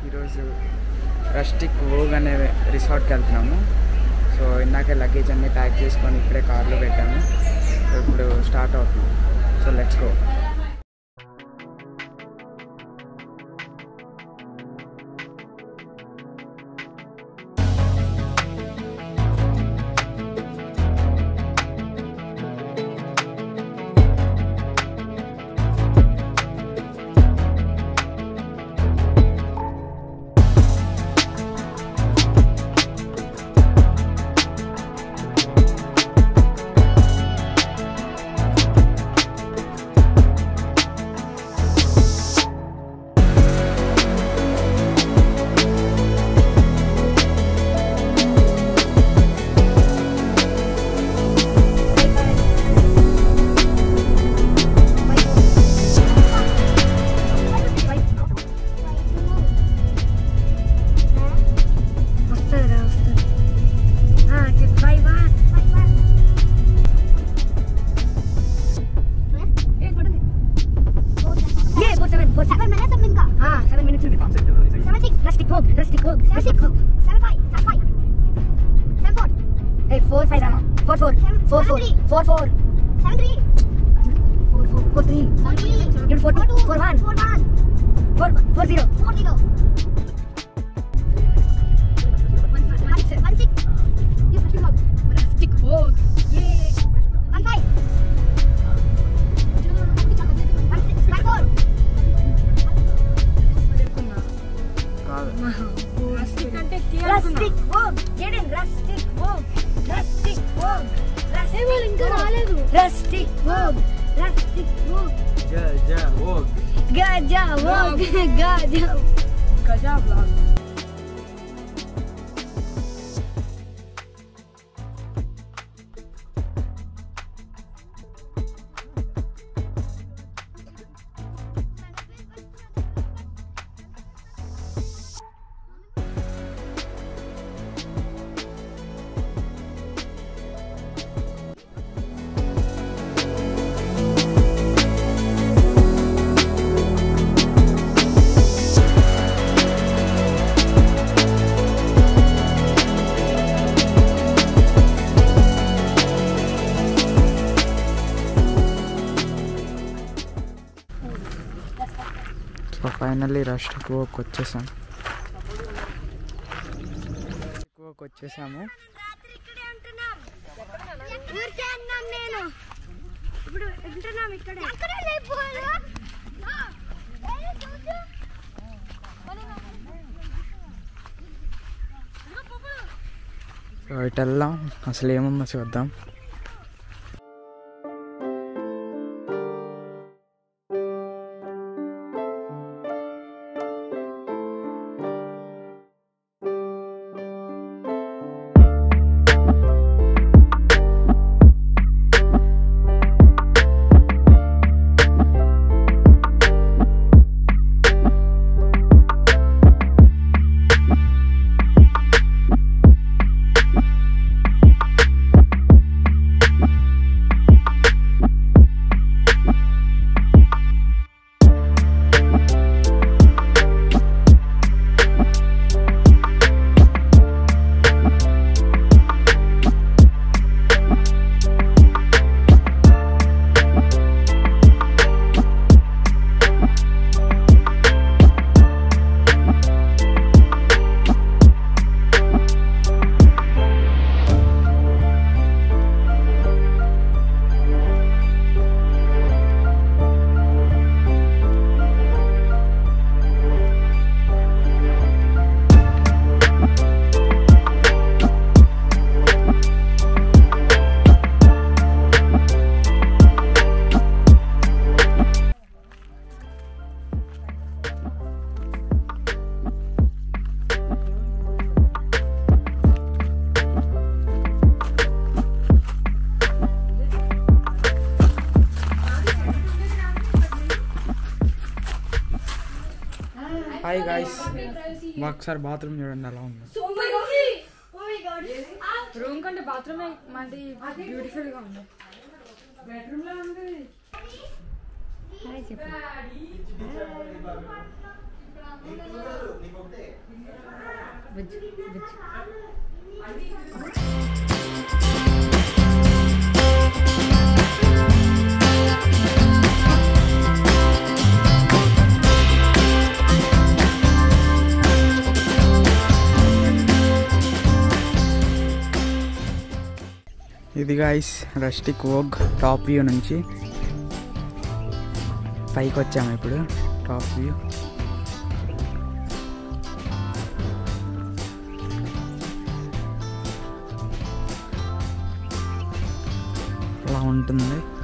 ఈరోజు rustic Vogue అనే రిసార్ట్కి వెళ్తున్నాము సో ఇందాకే లగేజ్ అన్ని ప్యాక్ చేసుకొని ఇప్పుడే కార్లో పెట్టాము సో ఇప్పుడు స్టార్ట్ అవుతుంది సో లెట్స్ గో వస్తుందిరా వస్తుంది five one A four seven four seven seven minutes rustic hope rustic hope rustic hope A four five రా four four four four four four four four four three ఇప్పుడు four two four one four four zero rustic hope కాదు rustic hope ఏడెన్ rustic hope rustic hope ఇంకా రాలేదు rustic hope rustic hope గజా hope గజా గజా blog so finally rustic vlog వచ్చేసాం vlog వచ్చేసాము ఊరికే అన్నాం నేను ఇప్పుడు ఉంటున్నాం ఇక్కడే అక్కడే లేపు సో ఇటు వెళ్దాం అసలు ఏముందో చూద్దాం హాయ్ గాయస్ మాకు ఒకసారి బాత్రూమ్ చూడండి ఎలా ఉందో రూమ్ కంటే బాత్రూమ్ మాది బ్యూటిఫుల్ గా ఉంది బెడ్రూమ్ లో ఉంది హాయ్ చెప్పు వెజ్ వెజ్ ఇది guys rustic vlog top view నుంచి పైకి వచ్చాము ఇప్పుడు టాప్ వ్యూ అలా ఉంటుంది